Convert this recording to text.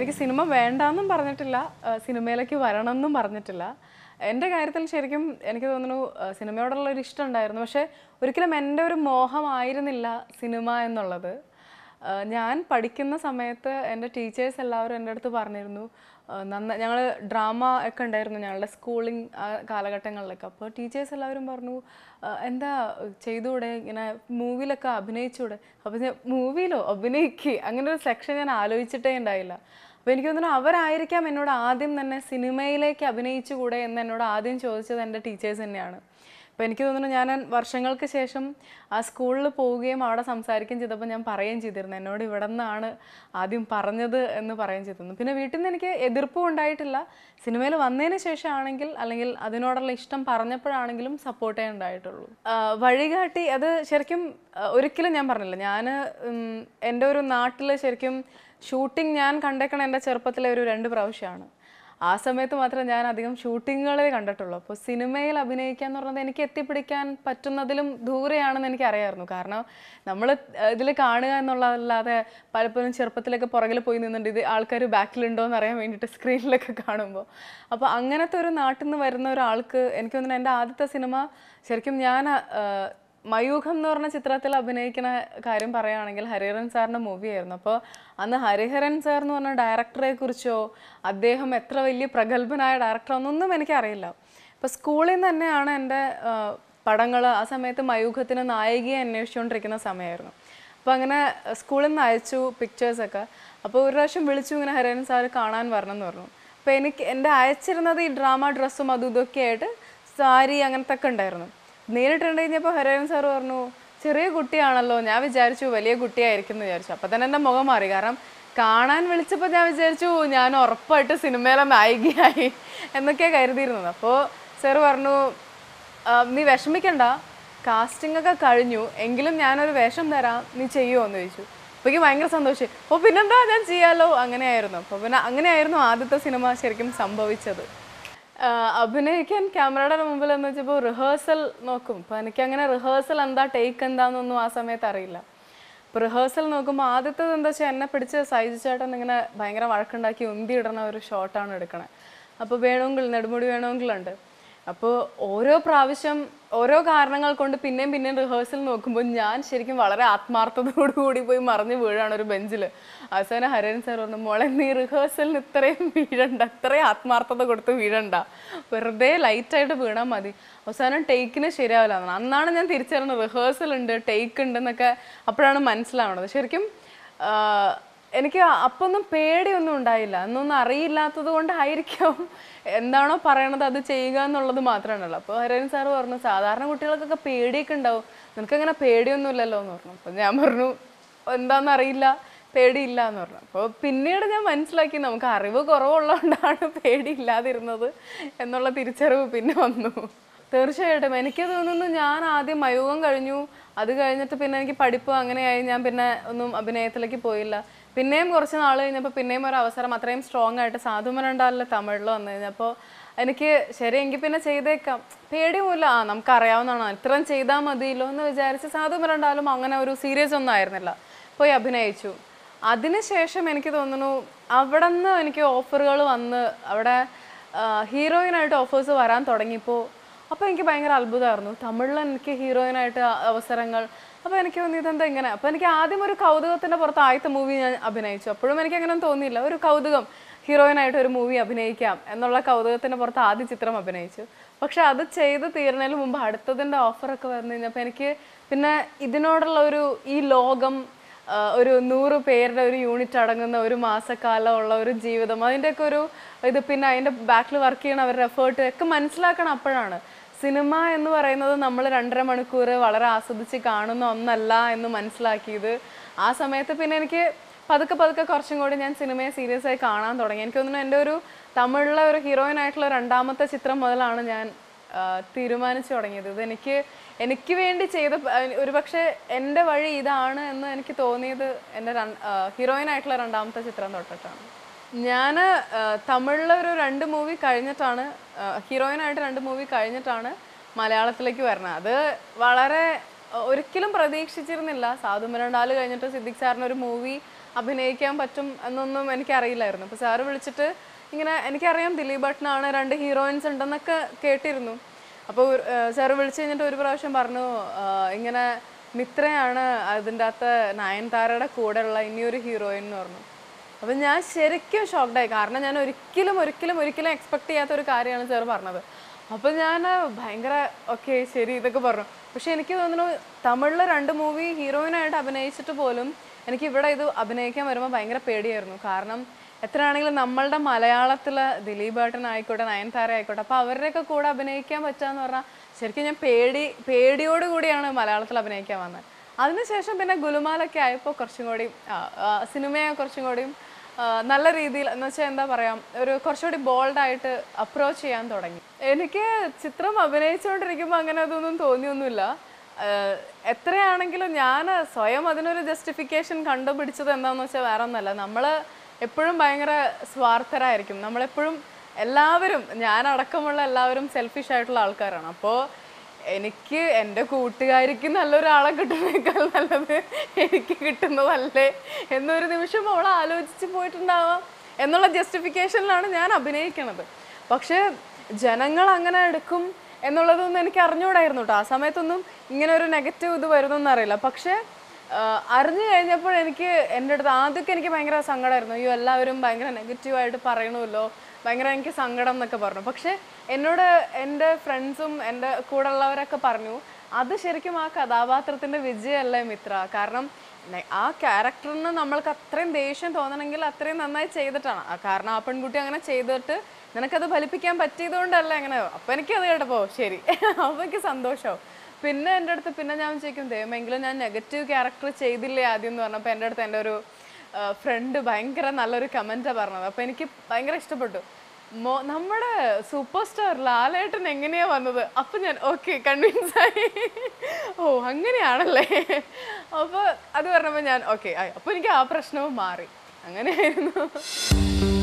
എനിക്ക് സിനിമ വേണ്ടാന്നും പറഞ്ഞിട്ടില്ല ആ, സിനിമയിലേക്ക് വരണം എന്നും പറഞ്ഞിട്ടില്ല എൻ്റെ കാര്യത്തിൽ ശരിക്കും എനിക്ക് തോന്നുന്നു ആ, സിനിമയോടുള്ള ഒരു ഇഷ്ടം ഉണ്ടായിരുന്നു പക്ഷേ ഒരിക്കലും എൻ്റെ ഒരു മോഹമായിരുന്നില്ല സിനിമ എന്നുള്ളത് ആ, ഞാൻ പഠിക്കുന്ന സമയത്ത് എൻ്റെ ടീച്ചേഴ്സ് എല്ലാവരും എൻ്റെ അടുത്ത് പറഞ്ഞിരുന്നു ആ, നന്ന ഞങ്ങൾ ഡ്രാമ ഒക്കെ ഉണ്ടായിരുന്നു ഞങ്ങളുടെ സ്കൂളിങ് കാലഘട്ടങ്ങളിലൊക്കെ അപ്പോൾ ടീച്ചേഴ്സ് എല്ലാവരും പറഞ്ഞു ആ, എന്താ ചെയ്തുകൂടെ ഇങ്ങനെ മൂവിയിലൊക്കെ അഭിനയിച്ചൂടെ അപ്പോൾ ഞാൻ മൂവിയിലോ അഭിനയിക്കുക അങ്ങനെ ഒരു സെക്ഷൻ ഞാൻ ആലോചിച്ചിട്ടേ ഉണ്ടായില്ല അപ്പോൾ എനിക്ക് തോന്നുന്നു അവരായിരിക്കാം എന്നോട് ആദ്യം തന്നെ സിനിമയിലേക്ക് അഭിനയിച്ചുകൂടെ എന്ന് എന്നോട് ആദ്യം ചോദിച്ചത് എൻ്റെ ടീച്ചേഴ്സ് തന്നെയാണ് അപ്പോൾ എനിക്ക് തോന്നുന്നു ഞാൻ വർഷങ്ങൾക്ക് ശേഷം ആ സ്കൂളിൽ പോവുകയും അവിടെ സംസാരിക്കുകയും ചെയ്തപ്പോൾ ഞാൻ പറയുകയും ചെയ്തിരുന്നു എന്നോട് ഇവിടെ നിന്നാണ് ആദ്യം പറഞ്ഞത് എന്ന് പറയുകയും ചെയ്തിരുന്നു പിന്നെ വീട്ടിൽ നിന്ന് എനിക്ക് എതിർപ്പും ഉണ്ടായിട്ടില്ല സിനിമയിൽ വന്നതിന് ശേഷമാണെങ്കിൽ അല്ലെങ്കിൽ അതിനോടുള്ള ഇഷ്ടം പറഞ്ഞപ്പോഴാണെങ്കിലും സപ്പോർട്ടേ ഉണ്ടായിട്ടുള്ളൂ ആ, വഴികാട്ടി അത് ശരിക്കും ആ, ഒരിക്കലും ഞാൻ പറഞ്ഞില്ല ഞാൻ എൻ്റെ ഒരു നാട്ടിൽ ശരിക്കും ഷൂട്ടിംഗ് ഞാൻ കണ്ടേക്കണ എൻ്റെ ചെറുപ്പത്തിലെ ഒരു രണ്ട് പ്രാവശ്യമാണ് ആ സമയത്ത് മാത്രമേ ഞാൻ അധികം ഷൂട്ടിങ്ങുകളെ കണ്ടിട്ടുള്ളൂ അപ്പോൾ സിനിമയിൽ അഭിനയിക്കുക എന്ന് പറയുന്നത് എനിക്ക് എത്തിപ്പിടിക്കാൻ പറ്റുന്നതിലും ദൂരെയാണെന്ന് എനിക്ക് അറിയാമായിരുന്നു കാരണം നമ്മൾ ഇതിൽ കാണുക എന്നുള്ളതല്ലാതെ പലപ്പോഴും ചെറുപ്പത്തിലൊക്കെ പുറകിൽ പോയി നിന്നിട്ട് ഇത് ആൾക്കാർ ബാക്കിലുണ്ടോ എന്ന് അറിയാൻ വേണ്ടിയിട്ട് സ്ക്രീനിലൊക്കെ കാണുമ്പോൾ അപ്പോൾ അങ്ങനത്തെ ഒരു നാട്ടിൽ നിന്ന് വരുന്ന ഒരാൾക്ക് എനിക്ക് തോന്നുന്നു എൻ്റെ ആദ്യത്തെ സിനിമ ശരിക്കും ഞാൻ ആ, മയൂഖം എന്ന് പറഞ്ഞ ചിത്രത്തിൽ അഭിനയിക്കുന്ന കാര്യം പറയുകയാണെങ്കിൽ ഹരിഹരൻ സാറിൻ്റെ മൂവിയായിരുന്നു അപ്പോൾ അന്ന് ഹരിഹരൻ സാർ എന്ന് പറഞ്ഞ ഡയറക്ടറെ കുറിച്ചോ അദ്ദേഹം എത്ര വലിയ പ്രഗത്ഭനായ ഡയറക്ടറോ എന്നൊന്നും എനിക്കറിയില്ല അപ്പോൾ സ്കൂളിൽ നിന്ന് തന്നെയാണ് എൻ്റെ പടങ്ങൾ ആ സമയത്ത് മയൂഖത്തിന് നായികയെ അന്വേഷിച്ചുകൊണ്ടിരിക്കുന്ന സമയമായിരുന്നു അപ്പോൾ അങ്ങനെ സ്കൂളിൽ നിന്ന് അയച്ചു പിക്ചേഴ്സൊക്കെ അപ്പോൾ ഒരു പ്രാവശ്യം വിളിച്ചു ഇങ്ങനെ ഹരിഹരൻ സാർ കാണാൻ വരണം എന്ന് പറഞ്ഞു അപ്പോൾ എനിക്ക് എൻ്റെ അയച്ചിരുന്നത് ഈ ഡ്രാമ ഡ്രസ്സും അതും ഇതൊക്കെ ആയിട്ട് സാരി അങ്ങനത്തെ ഒക്കെ ഉണ്ടായിരുന്നു നേരിട്ടുണ്ട് കഴിഞ്ഞപ്പോൾ ഹരിഹരൻ സാർ പറഞ്ഞു ചെറിയ കുട്ടിയാണല്ലോ ഞാൻ വിചാരിച്ചു വലിയ കുട്ടിയായിരിക്കും എന്ന് വിചാരിച്ചു അപ്പം തന്നെ എൻ്റെ മുഖം മാറി കാരണം കാണാൻ വിളിച്ചപ്പോൾ ഞാൻ വിചാരിച്ചു ഞാൻ ഉറപ്പായിട്ട് സിനിമയിലെ നായികയായി എന്നൊക്കെ കരുതിയിരുന്നത് അപ്പോൾ സാർ പറഞ്ഞു "ആ, നീ വിഷമിക്കണ്ട കാസ്റ്റിംഗ് ഒക്കെ കഴിഞ്ഞു എങ്കിലും ഞാനൊരു വേഷം തരാം നീ ചെയ്യുമോ എന്ന് ചോദിച്ചു അപ്പോൾ എനിക്ക് ഭയങ്കര സന്തോഷം അപ്പോൾ പിന്നെന്താ ഞാൻ ചെയ്യാലോ അങ്ങനെയായിരുന്നു അപ്പോൾ പിന്നെ അങ്ങനെയായിരുന്നു ആദ്യത്തെ സിനിമ ശരിക്കും സംഭവിച്ചത് ആഹ് അഭിനയിക്കാൻ ക്യാമറയുടെ മുമ്പിൽ എന്ന് വെച്ചപ്പോൾ റിഹേഴ്സൽ നോക്കും അപ്പോൾ എനിക്ക് അങ്ങനെ റിഹേഴ്സൽ എന്താ ടേക്ക് എന്താണെന്നൊന്നും ആ സമയത്ത് അറിയില്ല അപ്പോൾ റിഹേഴ്സൽ നോക്കുമ്പോൾ ആദ്യത്തേത് എന്താ വെച്ചാൽ എന്നെ പിടിച്ച് സൈജു ചേട്ടൻ ഇങ്ങനെ ഭയങ്കര വഴക്കുണ്ടാക്കി ഉന്തി ഇടുന്ന ഒരു ഷോട്ടാണ് എടുക്കണത് അപ്പോൾ വേണമെങ്കിൽ നെടുമുടി വേണമെങ്കിലുണ്ട് അപ്പോൾ ഓരോ പ്രാവശ്യം ഓരോ കാരണങ്ങൾ കൊണ്ട് പിന്നെയും പിന്നെയും റിഹേഴ്സൽ നോക്കുമ്പോൾ ഞാൻ ശരിക്കും വളരെ ആത്മാർത്ഥതയോടു കൂടി പോയി മറിഞ്ഞ് വീഴാണ് ഒരു ബെഞ്ചിൽ അവസാനം ഹരൻ സാർ പറഞ്ഞു മോളെ നീ റിഹേഴ്സലിന് ഇത്രയും വീഴണ്ട ഇത്രയും ആത്മാർത്ഥത കൊടുത്ത് വീഴണ്ട വെറുതെ ലൈറ്റായിട്ട് വീണാൽ മതി അവസാനം ടേക്കിന് ശരിയാവില്ല എന്ന്. അന്നാണ് ഞാൻ തിരിച്ചറിഞ്ഞത് റിഹേഴ്സൽ ഉണ്ട് ടേക്ക് ഉണ്ട് എന്നൊക്കെ അപ്പോഴാണ് മനസ്സിലാവണത് ശരിക്കും ആഹ് എനിക്ക് അപ്പൊന്നും പേടിയൊന്നും ഉണ്ടായില്ല അന്നൊന്നും അറിയില്ലാത്തത് കൊണ്ടായിരിക്കും എന്താണോ പറയണത് അത് ചെയ്യുക എന്നുള്ളത് മാത്രമാണല്ലോ അപ്പോൾ ഹരൻ സാറ് പറഞ്ഞു സാധാരണ കുട്ടികൾക്കൊക്കെ പേടിയൊക്കെ ഉണ്ടാവും നിനക്കങ്ങനെ പേടിയൊന്നും ഇല്ലല്ലോ എന്ന് പറഞ്ഞു അപ്പോൾ ഞാൻ പറഞ്ഞു എന്താണെന്ന് അറിയില്ല പേടിയില്ല എന്ന് പറഞ്ഞു അപ്പോൾ പിന്നീട് ഞാൻ മനസ്സിലാക്കി നമുക്ക് അറിവ് കുറവുള്ളതുകൊണ്ടാണ് പേടിയില്ലാതിരുന്നത് എന്നുള്ള തിരിച്ചറിവ് പിന്നെ വന്നു തീർച്ചയായിട്ടും എനിക്ക് തോന്നുന്നു ഞാൻ ആദ്യം മയൂകം കഴിഞ്ഞു അത് കഴിഞ്ഞിട്ട് പിന്നെ എനിക്ക് പഠിപ്പ് അങ്ങനെയായി ഞാൻ പിന്നെ ഒന്നും അഭിനയത്തിലേക്ക് പോയില്ല പിന്നെയും കുറച്ച് നാൾ കഴിഞ്ഞപ്പോൾ പിന്നെയും ഒരു അവസരം അത്രയും സ്ട്രോങ് ആയിട്ട് സാധുമനുണ്ടാവില്ല തമിഴിൽ വന്നു കഴിഞ്ഞപ്പോൾ എനിക്ക് ശരി എങ്കിൽ പിന്നെ ചെയ്തേക്കാം പേടിയുമില്ല ആ നമുക്കറിയാവുന്നതാണ് ഇത്രയും ചെയ്താൽ മതിയല്ലോ എന്ന് വിചാരിച്ച് സാധുമനുണ്ടായാലും അങ്ങനെ ഒരു സീരിയസ് ഒന്നും ആയിരുന്നില്ല പോയി അഭിനയിച്ചു അതിനുശേഷം എനിക്ക് തോന്നുന്നു അവിടെ നിന്ന് എനിക്ക് ഓഫറുകൾ വന്ന് അവിടെ ഹീറോയിനായിട്ട് ഓഫേഴ്സ് വരാൻ തുടങ്ങിയപ്പോൾ അപ്പോൾ എനിക്ക് ഭയങ്കര അത്ഭുതമായിരുന്നു തമിഴിൽ എനിക്ക് ഹീറോയിനായിട്ട് അവസരങ്ങൾ അപ്പോൾ എനിക്ക് തോന്നി ഇതെന്താ ഇങ്ങനെ അപ്പോൾ എനിക്ക് ആദ്യം ഒരു കൗതുകത്തിൻ്റെ പുറത്ത് ആദ്യത്തെ മൂവി ഞാൻ അഭിനയിച്ചു അപ്പോഴും എനിക്ക് അങ്ങനെ തോന്നിയില്ല ഒരു കൗതുകം ഹീറോയിനായിട്ട് ഒരു മൂവി അഭിനയിക്കാം എന്നുള്ള കൗതുകത്തിൻ്റെ പുറത്ത് ആദ്യ ചിത്രം അഭിനയിച്ചു പക്ഷെ അത് ചെയ്ത് തീരുന്നതിന് മുമ്പ് അടുത്തതിൻ്റെ ഓഫറൊക്കെ വന്നു കഴിഞ്ഞപ്പോൾ എനിക്ക് പിന്നെ ഇതിനോടുള്ള ഒരു ഈ ലോകം ആ, ഒരു നൂറ് പേരുടെ ഒരു യൂണിറ്റ് അടങ്ങുന്ന ഒരു മാസക്കാലമുള്ള ഒരു ജീവിതം അതിൻ്റെയൊക്കെ ഒരു ഇത് പിന്നെ അതിൻ്റെ ബാക്കിൽ വർക്ക് ചെയ്യണ അവരുടെ എഫേർട്ട് ഒക്കെ മനസ്സിലാക്കണം അപ്പോഴാണ് സിനിമ എന്ന് പറയുന്നത് നമ്മൾ രണ്ടര മണിക്കൂർ വളരെ ആസ്വദിച്ച് കാണുന്ന ഒന്നല്ല എന്ന് മനസ്സിലാക്കിയത് ആ സമയത്ത് പിന്നെ എനിക്ക് പതുക്കെ പതുക്കെ കുറച്ചും കൂടി ഞാൻ സിനിമയെ സീരിയസ് ആയി കാണാൻ തുടങ്ങി എനിക്ക് തോന്നുന്നു എൻ്റെ ഒരു തമിഴിലെ ഒരു ഹീറോയിൻ ആയിട്ടുള്ള രണ്ടാമത്തെ ചിത്രം മുതലാണ് ഞാൻ ആ, തീരുമാനിച്ചു തുടങ്ങിയത് ഇത് എനിക്ക് എനിക്ക് വേണ്ടി ചെയ്ത ഒരു പക്ഷേ എൻ്റെ വഴി ഇതാണ് എന്ന് എനിക്ക് തോന്നിയത് എൻ്റെ ഹീറോയിൻ ആയിട്ടുള്ള രണ്ടാമത്തെ ചിത്രം തൊട്ടിട്ടാണ് ഞാൻ തമിഴിലെ ഒരു രണ്ട് മൂവി കഴിഞ്ഞിട്ടാണ് ഹീറോയിനായിട്ട് രണ്ട് മൂവി കഴിഞ്ഞിട്ടാണ് മലയാളത്തിലേക്ക് വരുന്നത് അത് വളരെ ആ, ഒരിക്കലും പ്രതീക്ഷിച്ചിരുന്നില്ല സാധു മിരണ്ടാല് കഴിഞ്ഞിട്ട് സിദ്ദിഖ് സാറിന് ഒരു മൂവി അഭിനയിക്കാൻ പറ്റും എന്നൊന്നും എനിക്കറിയില്ലായിരുന്നു അപ്പോൾ സാറ് വിളിച്ചിട്ട് ഇങ്ങനെ എനിക്കറിയാം ദിലീപ് ഭട്ടിനാണ് രണ്ട് ഹീറോയിൻസ് ഉണ്ടെന്നൊക്കെ കേട്ടിരുന്നു അപ്പോൾ സാറ് വിളിച്ചു കഴിഞ്ഞിട്ട് ഒരു പ്രാവശ്യം പറഞ്ഞു ആ, ഇങ്ങനെ മിത്രയാണ് അതിൻ്റെ അകത്ത് നയൻതാരയുടെ കൂടെയുള്ള ഇനിയൊരു ഹീറോയിൻ എന്ന് പറഞ്ഞു അപ്പം ഞാൻ ശരിക്കും ഷോക്ക്ഡായി കാരണം ഞാൻ ഒരിക്കലും ഒരിക്കലും ഒരിക്കലും എക്സ്പെക്ട് ചെയ്യാത്ത ഒരു കാര്യമാണ് സാർ പറഞ്ഞത് അപ്പം ഞാൻ ഭയങ്കര ഓക്കെ ശരി ഇതൊക്കെ പറഞ്ഞു പക്ഷെ എനിക്ക് തോന്നുന്നു തമിഴിൽ രണ്ട് മൂവി ഹീറോയിനായിട്ട് അഭിനയിച്ചിട്ട് പോലും എനിക്ക് ഇവിടെ ഇത് അഭിനയിക്കാൻ വരുമ്പോൾ ഭയങ്കര പേടിയായിരുന്നു കാരണം എത്രയാണെങ്കിലും നമ്മളുടെ മലയാളത്തിൽ ദിലീപ് ഏട്ടൻ ആയിക്കോട്ടെ നയൻതാര ആയിക്കോട്ടെ അപ്പോൾ അവരുടെയൊക്കെ കൂടെ അഭിനയിക്കാൻ പറ്റുക പറഞ്ഞാൽ ശരിക്കും ഞാൻ പേടി പേടിയോട് കൂടിയാണ് മലയാളത്തിൽ അഭിനയിക്കാൻ വന്നത് അതിനുശേഷം പിന്നെ ഗുലുമാലൊക്കെ ആയപ്പോൾ കുറച്ചും കൂടി ആ, ആ, സിനിമയെ കുറച്ചും കൂടിയും ആ, നല്ല രീതിയിൽ എന്ന് വെച്ചാൽ എന്താ പറയുക ഒരു കുറച്ചുകൂടി ബോൾഡായിട്ട് അപ്രോച്ച് ചെയ്യാൻ തുടങ്ങി എനിക്ക് ചിത്രം അഭിനയിച്ചുകൊണ്ടിരിക്കുമ്പോൾ അങ്ങനെ അതൊന്നും തോന്നിയൊന്നുമില്ല ആ, എത്രയാണെങ്കിലും ഞാൻ സ്വയം അതിനൊരു ജസ്റ്റിഫിക്കേഷൻ കണ്ടുപിടിച്ചത് എന്താണെന്ന് വെച്ചാൽ വേറെ ഒന്നല്ല നമ്മൾ എപ്പോഴും ഭയങ്കര സ്വാർത്ഥരായിരിക്കും നമ്മളെപ്പോഴും എല്ലാവരും ഞാനടക്കമുള്ള എല്ലാവരും സെൽഫിഷ് ആയിട്ടുള്ള ആൾക്കാരാണ് അപ്പോൾ എനിക്ക് എൻ്റെ കൂട്ടുകാരിക്ക് നല്ലൊരാളെ കിട്ടുന്നേക്കാൾ നല്ലത് എനിക്ക് കിട്ടുന്നതല്ലേ എന്നൊരു നിമിഷം അവൾ ആലോചിച്ച് പോയിട്ടുണ്ടാവാം എന്നുള്ള ജസ്റ്റിഫിക്കേഷനിലാണ് ഞാൻ അഭിനയിക്കണത് പക്ഷേ ജനങ്ങൾ അങ്ങനെ എടുക്കും എന്നുള്ളതൊന്നും എനിക്ക് അറിഞ്ഞുകൂടായിരുന്നു കേട്ടോ ആ സമയത്തൊന്നും ഇങ്ങനെ ഒരു നെഗറ്റീവ് ഇത് വരുന്നൊന്നും അറിയില്ല പക്ഷേ ആഹ് അറിഞ്ഞു കഴിഞ്ഞപ്പോൾ എനിക്ക് എൻ്റെ അടുത്ത് ആദ്യമൊക്കെ എനിക്ക് ഭയങ്കര സങ്കടമായിരുന്നു അയ്യോ എല്ലാവരും ഭയങ്കര നെഗറ്റീവായിട്ട് പറയണമല്ലോ ഭയങ്കര എനിക്ക് സങ്കടം എന്നൊക്കെ പറഞ്ഞു പക്ഷേ എന്നോട് എൻ്റെ ഫ്രണ്ട്സും എൻ്റെ കൂടെ ഉള്ളവരൊക്കെ പറഞ്ഞു അത് ശരിക്കും ആ കഥാപാത്രത്തിൻ്റെ വിജയമല്ലേ മിത്ര കാരണം നെ- ആ ക്യാരക്ടറിന് നമ്മൾക്ക് അത്രയും ദേഷ്യം തോന്നണമെങ്കിൽ അത്രയും നന്നായി ചെയ്തിട്ടാണ് ആ കാരണം ആ പെൺകുട്ടി അങ്ങനെ ചെയ്തിട്ട് നിനക്കത് ഫലിപ്പിക്കാൻ പറ്റിയതുകൊണ്ടല്ല അങ്ങനെ അപ്പം എനിക്കത് കേട്ടപ്പോൾ ശരി അപ്പോൾ എനിക്ക് സന്തോഷമാവും പിന്നെ എൻ്റെ അടുത്ത് പിന്നെ ഞാൻ ചോദിക്കും ദൈവമെങ്കിലും ഞാൻ നെഗറ്റീവ് ക്യാരക്ടർ ചെയ്തില്ലേ ആദ്യം എന്ന് പറഞ്ഞപ്പോൾ എൻ്റെ അടുത്ത് എൻ്റെ ഒരു ഫ്രണ്ട് ഭയങ്കര നല്ലൊരു കമൻറ്റാണ് പറഞ്ഞത് അപ്പോൾ എനിക്ക് ഭയങ്കര ഇഷ്ടപ്പെട്ടു മോ നമ്മുടെ സൂപ്പർ സ്റ്റാർ ലാലേട്ടൻ എങ്ങനെയാ വന്നത് അപ്പം ഞാൻ ഓക്കെ കൺവിൻസ് ആയി ഓ അങ്ങനെയാണല്ലേ അപ്പോൾ അത് പറഞ്ഞപ്പോൾ ഞാൻ ഓക്കെ ആയി അപ്പോൾ എനിക്ക് ആ പ്രശ്നവും മാറി അങ്ങനെയായിരുന്നു